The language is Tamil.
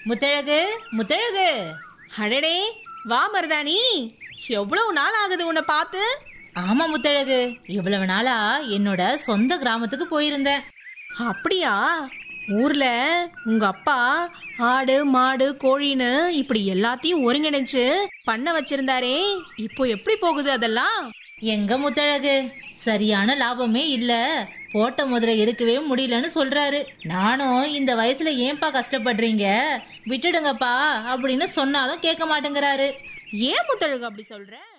முத்தழகு முத்தழகு அடடே வா மருதாணி எவ்வளவு நாள் ஆகுது உன்னை பார்த்து ஆமா முத்தழகு இவ்வளவு நாளா என்னோட சொந்த கிராமத்துக்கு போயிருந்தேன் அப்படியா ஊர்ல உங்க அப்பா ஆடு மாடு கோழின்னு இப்படி எல்லாத்தையும் ஒருங்கிணைச்சு பண்ண வச்சிருந்தாரே இப்போ எப்படி போகுது அதெல்லாம் எங்க முத்தழகு சரியான லாபமே இல்ல போட்ட முதல்ல எடுக்கவே முடியலன்னு சொல்றாரு நானும் இந்த வயசுல ஏன்பா கஷ்டப்படுறீங்க விட்டுடுங்கப்பா அப்படின்னு சொன்னாலும் கேட்க மாட்டேங்கிறாரு ஏன் முத்தழகு அப்படி சொல்ற